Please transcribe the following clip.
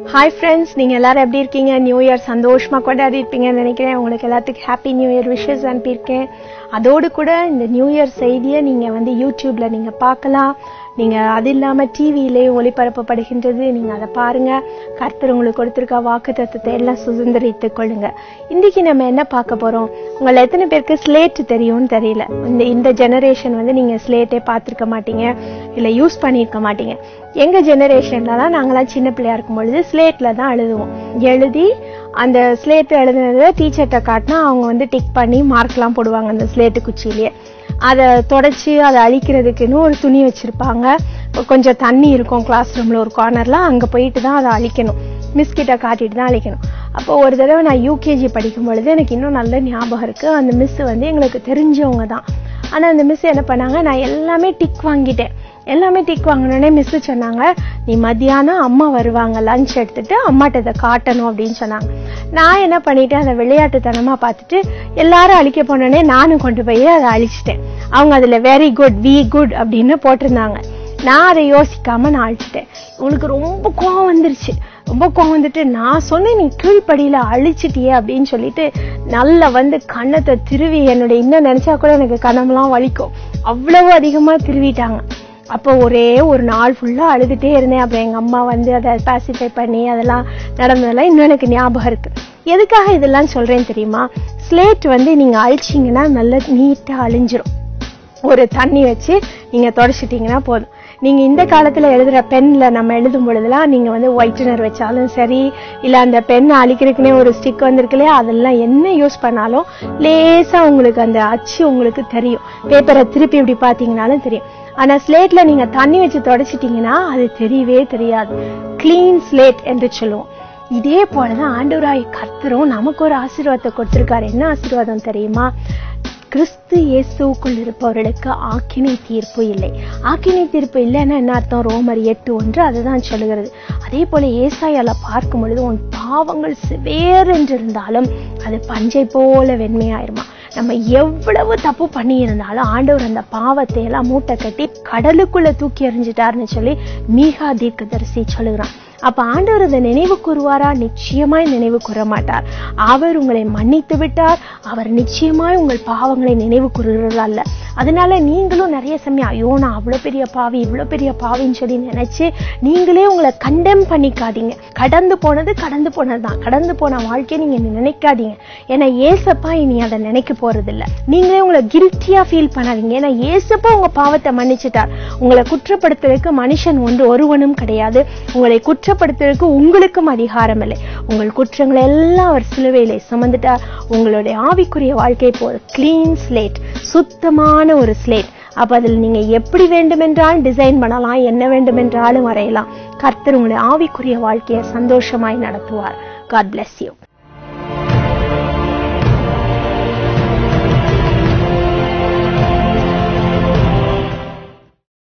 hi friends நீங்க எல்லாரும் எப்படி இருக்கீங்க நியூ இயர் சந்தோஷமா கொண்டாடி இருப்பீங்கன்னு நினைக்கிறேன் உங்களுக்கு எல்லாத்துக்கும் ஹாப்பி நியூ இயர் விஷஸ் அனுப்பியிருக்கேன் அதோடு கூட இந்த நியூ இயர் செய்தியை நீங்க வந்து யூடியூப்ல நீங்க பார்க்கலாம் நீங்க அது இல்லாம டிவியிலேயும் ஒளிபரப்பப்படுகின்றது நீங்க அதை பாருங்க கர்த்தர் உங்களுக்கு கொடுத்திருக்க வாக்கு தத்துவத்தை எல்லாம் சுதந்திரித்துக் கொள்ளுங்க இன்னைக்கு நம்ம என்ன பார்க்க போறோம் உங்களை எத்தனை பேருக்கு ஸ்லேட் தெரியும்னு தெரியல இந்த இந்த ஜெனரேஷன் வந்து நீங்க ஸ்லேட்டே பார்த்திருக்க மாட்டீங்க இல்ல யூஸ் பண்ணியிருக்க மாட்டீங்க எங்க ஜெனரேஷன்லலாம் நாங்களாம் சின்ன பிள்ளையா இருக்கும் பொழுது ஸ்லேட்ல தான் எழுதுவோம் எழுதி அந்த ஸ்லேட் எழுதுனதை டீச்சர்கிட்ட காட்டினா அவங்க வந்து டிக் பண்ணி மார்க்லாம் போடுவாங்க அந்த ஸ்லேட்டு குச்சியிலேயே அதை தொடச்சி அதை அழிக்கிறதுக்குன்னு ஒரு துணி வச்சிருப்பாங்க கொஞ்சம் தண்ணி இருக்கும் கிளாஸ் ரூம்ல ஒரு கார்னர்ல அங்க போயிட்டு தான் அதை அழிக்கணும் மிஸ் கிட்ட காட்டிட்டு தான் அழிக்கணும் அப்போ ஒரு தடவை நான் யூகேஜி படிக்கும் பொழுது எனக்கு இன்னும் நல்ல ஞாபகம் இருக்கு அந்த மிஸ் வந்து எங்களுக்கு தெரிஞ்சவங்க தான் ஆனா அந்த மிஸ் என்ன பண்ணாங்க நான் எல்லாமே டிக் வாங்கிட்டேன் எல்லாமே டிக் வாங்கினோடனே மிஸ் சொன்னாங்க நீ மத்தியானம் அம்மா வருவாங்க லஞ்ச் எடுத்துட்டு அம்மாட்ட இதை காட்டணும் அப்படின்னு சொன்னாங்க நான் என்ன பண்ணிட்டேன் அதை விளையாட்டுத்தனமா பார்த்துட்டு எல்லாரும் அழிக்க போனோடனே நானும் கொண்டு போய் அதை அழிச்சிட்டேன் அவங்க அதுல வெரி குட் வி குட் அப்படின்னு போட்டிருந்தாங்க நான் அதை யோசிக்காம நான் அழிச்சிட்டேன் உனக்கு ரொம்ப கோவம் வந்துருச்சு ரொம்ப கோவம் வந்துட்டு நான் சொன்னேன் நீ கீழ்ப்படியில அழிச்சிட்டியே அப்படின்னு சொல்லிட்டு நல்லா வந்து கண்ணத்தை திருவி என்னுடைய இன்னும் நினைச்சா கூட எனக்கு கண்ணமெல்லாம் வலிக்கும் அவ்வளவு அதிகமா திருவிட்டாங்க அப்போ ஒரே ஒரு நாள் ஃபுல்லா அழுதுட்டே இருந்தேன் அப்புறம் எங்க அம்மா வந்து அதை பாசிஃபை பண்ணி அதெல்லாம் நடந்ததெல்லாம் இன்னும் எனக்கு ஞாபகம் இருக்கு எதுக்காக இதெல்லாம் சொல்றேன் தெரியுமா ஸ்லேட் வந்து நீங்க அழிச்சீங்கன்னா நல்லா நீட்டா அழிஞ்சிரும் ஒரு தண்ணி வச்சு நீங்க தொடச்சிட்டீங்கன்னா போதும் நீங்க இந்த காலத்துல எழுதுற பென்ல நம்ம எழுதும் பொழுதுலாம் நீங்க வந்து ஒயிட்டனர் வச்சாலும் சரி இல்ல அந்த பென் அழிக்கிறதுக்குனே ஒரு ஸ்டிக் வந்திருக்கு இல்லையா அதெல்லாம் என்ன யூஸ் பண்ணாலும் லேசா உங்களுக்கு அந்த அச்சு உங்களுக்கு தெரியும் பேப்பரை திருப்பி இப்படி பாத்தீங்கன்னாலும் தெரியும் ஆனா ஸ்லேட்ல நீங்க தண்ணி வச்சு தொடச்சிட்டீங்கன்னா அது தெரியவே தெரியாது கிளீன் ஸ்லேட் என்று சொல்லுவோம் இதே போலதான் ஆண்டவராய் கர்த்தரும் நமக்கு ஒரு ஆசீர்வாதத்தை கொடுத்திருக்காரு என்ன ஆசீர்வாதம் தெரியுமா கிறிஸ்து இயேசுக்குள் இருப்பவர்களுக்கு ஆக்கினை தீர்ப்பு இல்லை ஆக்கினை தீர்ப்பு இல்லைன்னா என்ன அர்த்தம் ரோமர் எட்டு ஒன்று அதுதான் சொல்லுகிறது அதே போல ஏசாயால பார்க்கும் பொழுது உன் பாவங்கள் சிவேர் என்று இருந்தாலும் அது பஞ்சை போல வெண்மையாயிருமா நம்ம எவ்வளவு தப்பு பண்ணி இருந்தாலும் ஆண்டவர் அந்த பாவத்தை எல்லாம் மூட்டை கட்டி கடலுக்குள்ள தூக்கி எறிஞ்சிட்டாருன்னு சொல்லி மீகா தீர்க்கதரிசி சொல்லுகிறான் அப்ப ஆண்டவர் அதை நினைவு கூறுவாரா நிச்சயமாய் நினைவு கூற மாட்டார் அவர் உங்களை மன்னித்து விட்டார் அவர் நிச்சயமாய் உங்கள் பாவங்களை நினைவு கூறுகிறது அல்ல அதனால நீங்களும் நிறைய சமயம் ஐயோ நான் அவ்வளவு பெரிய பாவி இவ்வளவு பெரிய பாவின்னு சொல்லி நினைச்சு நீங்களே உங்களை கண்டெம் பண்ணிக்காதீங்க கடந்து போனது கடந்து போனதுதான் கடந்து போன வாழ்க்கையை நீங்க நினைக்காதீங்க ஏன்னா ஏசப்பா இனி அதை நினைக்க போறது இல்ல நீங்களே உங்களை கில்ட்டியா ஃபீல் பண்ணாதீங்க ஏன்னா ஏசப்பா உங்க பாவத்தை மன்னிச்சிட்டார் உங்களை குற்றப்படுத்துறதுக்கு மனுஷன் ஒன்று ஒருவனும் கிடையாது உங்களை குற்றப்படுத்துறதுக்கு உங்களுக்கும் அதிகாரம் இல்லை உங்கள் குற்றங்களை எல்லாம் அவர் சிலுவையிலே சுமந்துட்டார் உங்களுடைய ஆவிக்குரிய வாழ்க்கை போல் கிளீன் ஸ்லேட் சுத்தமான ஒரு ஸ்லேட் அப்ப அதில் நீங்க எப்படி வேண்டுமென்றாலும் டிசைன் பண்ணலாம் என்ன வேண்டுமென்றாலும் வரையலாம் கர்த்தர் உங்களுடைய ஆவிக்குரிய வாழ்க்கையை சந்தோஷமாய் நடத்துவார் காட் bless you